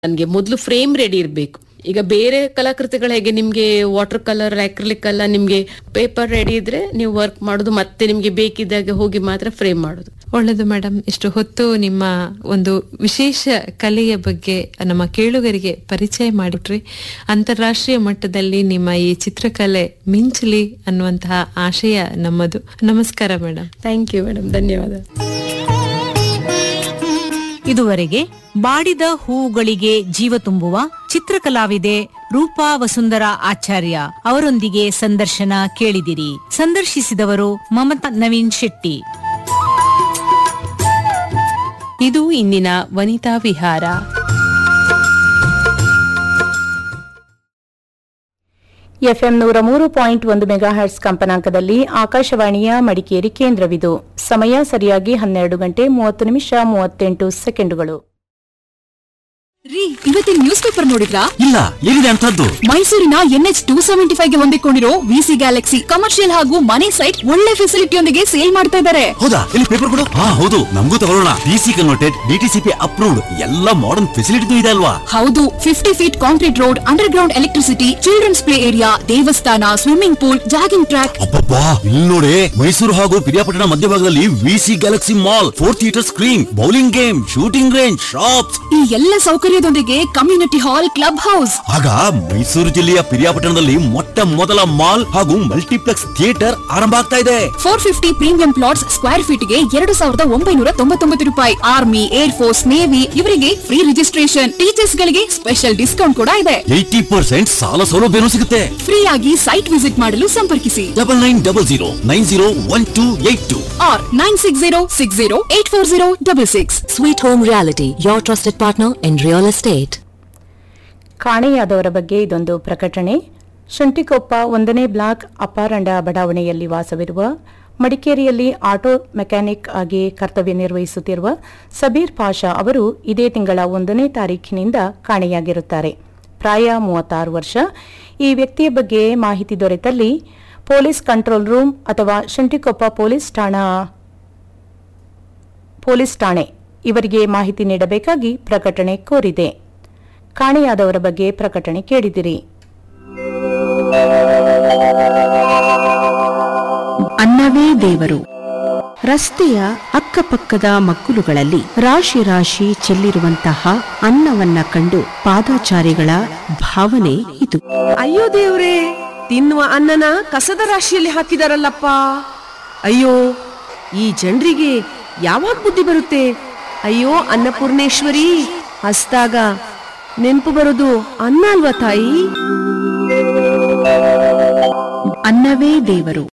ನನ್ಗೆ ಮೊದಲು frame ready ಇರಬೇಕು ಈಗ ಬೇರೆ ಕಲಾಕೃತಿಗಳು ಹೇಗೆ ನಿಮ್ಗೆ ವಾಟರ್ ಕಲರ್ ಅಕ್ರಿಲಿಕ್ ಎಲ್ಲ ನಿಮ್ಗೆ ಪೇಪರ್ ರೆಡಿ ಇದ್ರೆ ನೀವು ವರ್ಕ್ ಮಾಡೋದು ಮತ್ತೆ ನಿಮ್ಗೆ ಬೇಕಿದ್ದಾಗ ಹೋಗಿ ಮಾತ್ರ ಫ್ರೇಮ್ ಮಾಡೋದು ಒಳ್ಳೆದು ಮೇಡಮ್ ಇಷ್ಟು ಹೊತ್ತು ನಿಮ್ಮ ಒಂದು ವಿಶೇಷ ಕಲೆಯ ಬಗ್ಗೆ ನಮ್ಮ ಕೇಳುಗರಿಗೆ ಪರಿಚಯ ಮಾಡಿಟ್ರಿ ಅಂತಾರಾಷ್ಟ್ರೀಯ ಮಟ್ಟದಲ್ಲಿ ನಿಮ್ಮ ಈ ಚಿತ್ರಕಲೆ ಮಿಂಚಲಿ ಅನ್ನುವಂತಹ ಆಶಯ ನಮ್ಮದು ನಮಸ್ಕಾರ ಮೇಡಮ್ ಥ್ಯಾಂಕ್ ಯು ಮೇಡಮ್ ಧನ್ಯವಾದ ಇದುವರೆಗೆ ಬಾಡಿದ ಹೂವುಗಳಿಗೆ ಜೀವ ತುಂಬುವ ಚಿತ್ರಕಲಾವಿದೆ ರೂಪಾ ವಸುಂಧರಾ ಆಚಾರ್ಯ ಅವರೊಂದಿಗೆ ಸಂದರ್ಶನ ಕೇಳಿದಿರಿ ಸಂದರ್ಶಿಸಿದವರು ಮಮತಾ ನವೀನ್ ಶೆಟ್ಟಿ ಇದು ಇಂದಿನ ವನಿತಾ ವಿಹಾರ ಎಫ್ಎಂ ನೂರ ಮೂರು ಪಾಯಿಂಟ್ ಒಂದು ಮೆಗಾಹರ್ಟ್ಸ್ ಕಂಪನಾಂಕದಲ್ಲಿ ಆಕಾಶವಾಣಿಯ ಮಡಿಕೇರಿ ಕೇಂದ್ರವಿದು ಸಮಯ ಸರಿಯಾಗಿ ಹನ್ನೆರಡು ಗಂಟೆ ಮೂವತ್ತು ನಿಮಿಷ ಮೂವತ್ತೆಂಟು ಸೆಕೆಂಡುಗಳು ರೀ ಇವತ್ತಿನ ನ್ಯೂಸ್ ಪೇಪರ್ ನೋಡಿದ್ರಾ ಇಲ್ಲ ಎಲ್ಲಿದೆ ಅಂತದ್ದು ಮೈಸೂರಿನ ಎನ್ಎಚ್ ಟೂ ಸೆವೆಂಟಿ ಫೈವ್ ಗೆ ಹೊಂದಿಕೊಂಡಿರೋ ವಿಸಿ ಗ್ಯಾಲಕ್ಸಿ ಕಮರ್ಷಿಯಲ್ ಹಾಗೂ ಮನೆ ಸೈಟ್ ಒಳ್ಳೆ ಫೆಸಿಲಿಟಿಯೊಂದಿಗೆ ಸೇಲ್ ಮಾಡ್ತಾ ಇದ್ದಾರೆ ಹೌದಾ ಇಲ್ಲಿ ಪೇಪರ್ ಕೊಡು ಹಾ ಹೌದು ನಮಗೂ ತಗೊಳ್ಳೋಣ ಡಿಸಿ ಕನ್ವರ್ಟೆಡ್ ಡಿಟಿಸಿಪಿ ಅಪ್ರೂವ್ಡ್ ಎಲ್ಲ ಮಾಡರ್ನ್ ಫೆಸಿಲಿಟಿ ಇದೆ ಅಲ್ವಾ ಹೌದು fifty feet concrete road underground electricity children's play area ದೇವಸ್ಥಾನ ಸ್ವಿಮ್ಮಿಂಗ್ ಪೂಲ್ ಜಾಗಿಂಗ್ ಟ್ರ್ಯಾಕ್ ಅಬ್ಬಬ್ಬಾ ಇಲ್ಲಿ ನೋಡಿ ಮೈಸೂರು ಹಾಗೂ ಪಿರಿಯಾಪಟ್ಟಣ ಮಧ್ಯಭಾಗದಲ್ಲಿ VC galaxy mall four theatre screen bowling game shooting range shops ಈ ಎಲ್ಲ ಸೌಕರ್ಯದೊಂದಿಗೆ ಕಮ್ಯುನಿಟಿ ಹಾಲ್ ಕ್ಲಬ್ ಹೌಸ್ ಆಗ ಮೈಸೂರು ಜಿಲ್ಲೆಯ ಪಿರಿಯಾಪಟ್ಟಣದಲ್ಲಿ ಮೊಟ್ಟ ಮೊದಲ ಮಾಲ್ ಹಾಗೂ ಮಲ್ಟಿಪ್ಲೆಕ್ಸ್ ಥಿಯೇಟರ್ ಆರಂಭ ಆಗ್ತಾ ಇದೆ four fifty premium plots square feet ಗೆ ಎರಡು ಸಾವಿರದ ಒಂಬೈನೂರ ತೊಂಬತ್ತೊಂಬತ್ತು ರೂಪಾಯಿ ಆರ್ಮಿ ಏರ್ ಫೋರ್ಸ್ ನೇವಿ ಇವರಿಗೆ ಫ್ರೀ ರಿಜಿಸ್ಟ್ರೇಷನ್ ಟೀಚರ್ಸ್ ಗಳಿಗೆ ಸ್ಪೆಷಲ್ ಡಿಸ್ಕೌಂಟ್ ಕೂಡ ಇದೆ ಏಯ್ಟಿ ಪರ್ಸೆಂಟ್ ಸಾಲ ಸೌಲಭ್ಯನೂ ಸಿಗುತ್ತೆ ಫ್ರೀ ಆಗಿ ಸೈಟ್ ವಿಸಿಟ್ ಮಾಡಲು ಸಂಪರ್ಕಿಸಿ double nine double zero nine zero one two eight two or 9606084066. Sweet Home Reality, your trusted partner in real estate. ಕಾಣೆಯಾದವರ ಬಗ್ಗೆ ಇದೊಂದು ಪ್ರಕಟಣೆ ಶುಂಠಿಕೊಪ್ಪ ಒಂದನೇ ಬ್ಲಾಕ್ ಅಪಾರಂಡ ಬಡಾವಣೆಯಲ್ಲಿ ವಾಸವಿರುವ ಮಡಿಕೇರಿಯಲ್ಲಿ ಆಟೋ ಮೆಕ್ಯಾನಿಕ್ ಆಗಿ ಕರ್ತವ್ಯ ನಿರ್ವಹಿಸುತ್ತಿರುವ ಸಬೀರ್ ಪಾಷಾ ಅವರು ಇದೇ ತಿಂಗಳ ಒಂದನೇ ತಾರೀಖಿನಿಂದ ಕಾಣೆಯಾಗಿರುತ್ತಾರೆ ಪ್ರಾಯ ಮೂವತ್ತಾರು ವರ್ಷ ಈ ವ್ಯಕ್ತಿಯ ಬಗ್ಗೆ ಮಾಹಿತಿ ದೊರೆತಲ್ಲಿ ಪೊಲೀಸ್ ಕಂಟ್ರೋಲ್ ರೂಮ್ ಅಥವಾ ಶುಂಠಿಕೊಪ್ಪ ಪೊಲೀಸ್ ಠಾಣಾ ಪೊಲೀಸ್ ಠಾಣೆ ಇವರಿಗೆ ಮಾಹಿತಿ ನೀಡಬೇಕಾಗಿ ಪ್ರಕಟಣೆ ಕೋರಿದೆ ಕಾಣೆಯಾದವರ ಬಗ್ಗೆ ಪ್ರಕಟಣೆ ಕೇಳಿದಿರಿ ಅನ್ನವೇ ದೇವರು ರಸ್ತೆಯ ಅಕ್ಕಪಕ್ಕದ ಮಗ್ಗುಲುಗಳಲ್ಲಿ ರಾಶಿ ರಾಶಿ ಚೆಲ್ಲಿರುವಂತಹ ಅನ್ನವನ್ನ ಕಂಡು ಪಾದಾಚಾರಿಗಳ ಭಾವನೆ ಇದು ಅಯ್ಯೋ ದೇವ್ರೇ ತಿನ್ನುವ ಅನ್ನನ ಕಸದ ರಾಶಿಯಲ್ಲಿ ಹಾಕಿದಾರಲ್ಲಪ್ಪ ಅಯ್ಯೋ ಈ ಜನರಿಗೆ ಯಾವಾಗ ಬುದ್ಧಿ ಬರುತ್ತೆ ಅಯ್ಯೋ ಅನ್ನಪೂರ್ಣೇಶ್ವರಿ ಹಸ್ದಾಗ ನೆನಪು ಬರೋದು ಅನ್ನ ಅಲ್ವಾ ತಾಯಿ ಅನ್ನವೇ ದೇವರು